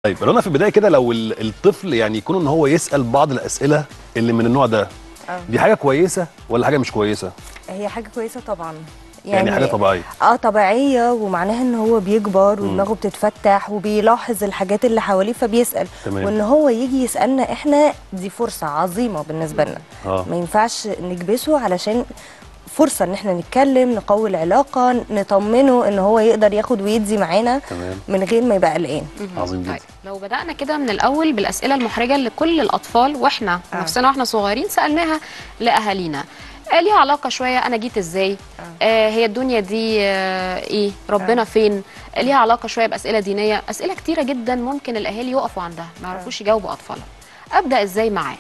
طيب رنا في البدايه كده لو ال- الطفل يعني يكون ان هو يسال بعض الاسئله اللي من النوع ده آه. دي حاجه كويسه ولا حاجه مش كويسه هي حاجه كويسه طبعا يعني, حاجه طبيعيه اه طبيعيه ومعناها ان هو بيكبر ودماغه بتتفتح وبيلاحظ الحاجات اللي حواليه فبيسال تمام. وان هو يجي يسالنا احنا دي فرصه عظيمه بالنسبه لنا اه ما ينفعش نكبسه علشان فرصه ان احنا نتكلم نقوي العلاقه نطمنه ان هو يقدر ياخد ويدي معانا تمام من غير ما يبقى قلقان عظيم جدا طيب لو بدأنا كده من الأول بالأسئلة المحرجة لكل الأطفال وإحنا آه. نفسنا وإحنا صغيرين سألناها لأهالينا آه ليها علاقة شوية أنا جيت إزاي آه هي الدنيا دي آه إيه ربنا آه. فين آه ليها علاقة شوية بأسئلة دينية أسئلة كتيرة جدا ممكن الأهالي يقفوا عندها ما يعرفوش يجاوبوا أطفالهم أبدأ إزاي معاه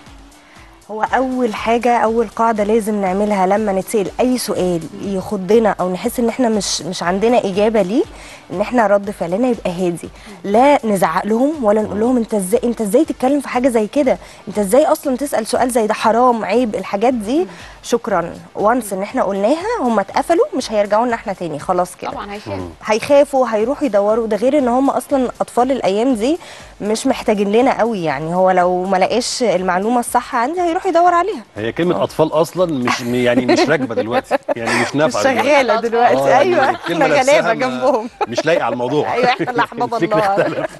هو اول حاجه اول قاعده لازم نعملها لما نتسال اي سؤال يخضنا او نحس ان احنا مش مش عندنا اجابه ليه ان احنا رد فعلنا يبقى هادي لا نزعق لهم ولا نقول لهم انت ازاي انت ازاي تتكلم في حاجه زي كده انت ازاي اصلا تسال سؤال زي ده حرام عيب الحاجات دي شكرا وانس ان احنا قلناها هم اتقفلوا مش هيرجعوا لنا احنا تاني خلاص كده طبعا هيخاف هيخافوا هيروحوا يدوروا ده غير ان هم اصلا اطفال الايام دي مش محتاجين لنا قوي يعني هو لو ما لقاش المعلومه الصح عندي هيروح يدور عليها هي كلمه اطفال اصلا مش يعني مش راكبه دلوقتي يعني مش مش نافعه دلوقتي. شغاله آه، دلوقتي يعني ايوه الكلمة احنا نفسها غلابه ما- جنبهم مش لايقه على الموضوع ايوه احنا اللي احباب الفكر الله اختلف.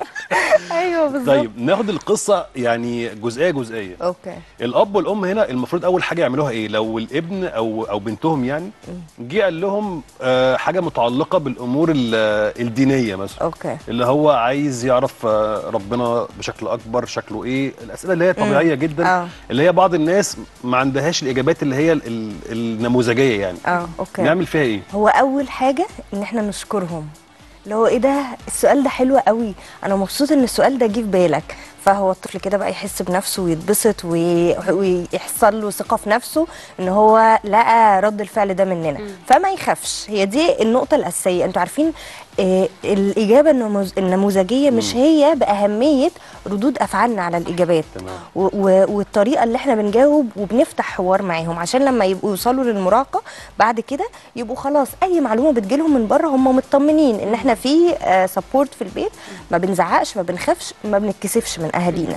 ايوه بالظبط طيب ناخد القصه يعني جزئيه جزئيه اوكي الاب والام هنا المفروض اول حاجه يعملوها ايه لو الابن او او بنتهم يعني جه قال لهم آه، حاجه متعلقه بالامور ال- الدينيه مثلا اوكي اللي هو عايز يعرف آه، ربنا بشكل اكبر شكله ايه الاسئله اللي هي طبيعيه جدا اه اللي هي بعض الناس ما عندهاش الاجابات اللي هي ال- ال- النموذجيه يعني اه اوكي نعمل فيها ايه هو اول حاجه ان احنا نشكرهم اللي هو ايه ده السؤال ده حلو قوي انا مبسوط ان السؤال ده جه في بالك فهو الطفل كده بقى يحس بنفسه ويتبسط وي- ويحصل له ثقه في نفسه ان هو لقى رد الفعل ده مننا فما يخافش هي دي النقطه الاساسيه انتوا عارفين آه الاجابه النموذ- النموذجيه مش هي باهميه ردود افعالنا على الاجابات تمام و- و- والطريقه اللي احنا بنجاوب وبنفتح حوار معاهم عشان لما يبقوا يوصلوا للمراهقه بعد كده يبقوا خلاص اي معلومه بتجيلهم من بره هم مطمنين ان احنا في سبورت في البيت ما بنزعقش ما بنخافش ما بنتكسفش من اهالينا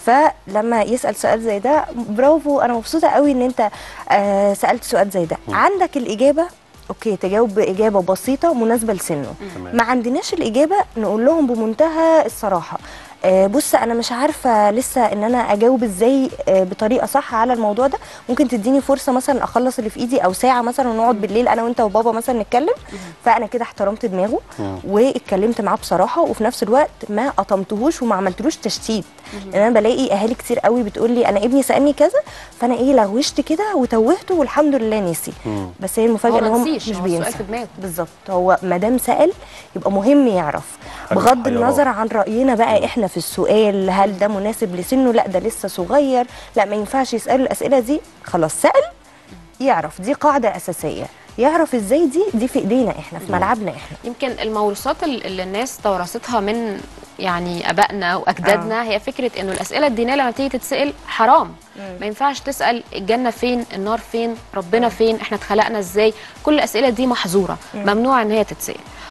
فلما يسال سؤال زي ده برافو انا مبسوطه قوي ان انت آه، سالت سؤال زي ده عندك الاجابه اوكي تجاوب باجابه بسيطه مناسبه لسنه تمام. ما عندناش الاجابه نقول لهم بمنتهى الصراحه آه، بص انا مش عارفه لسه ان انا اجاوب ازاي آه، بطريقه صح على الموضوع ده ممكن تديني فرصه مثلا اخلص اللي في ايدي او ساعه مثلا ونقعد بالليل انا وانت وبابا مثلا نتكلم فانا كده احترمت دماغه مم. واتكلمت معاه بصراحه وفي نفس الوقت ما قطمتهوش وما عملتلوش تشتيت لان انا بلاقي اهالي كتير قوي بتقول لي انا ابني سالني كذا فانا ايه لغوشت كده وتوهته والحمد لله نسي مم. بس هي المفاجاه هو ان ما هو نسيش، مش هو السؤال بينسى في دماغه. بالظبط هو ما دام سال يبقى مهم يعرف حاجة بغض محيرة. النظر عن راينا بقى احنا في السؤال هل ده مناسب لسنه لا ده لسه صغير لا ما ينفعش يسالوا الاسئله دي خلاص سال يعرف دي قاعده اساسيه يعرف ازاي دي دي في ايدينا احنا في ملعبنا احنا يمكن الموروثات ال- اللي الناس توارثتها من يعني ابائنا واجدادنا هي فكره انه الاسئله الدينيه لما تيجي تتسال حرام ما ينفعش تسال الجنه فين النار فين ربنا فين احنا اتخلقنا ازاي كل الاسئله دي محظوره ممنوع ان هي تتسال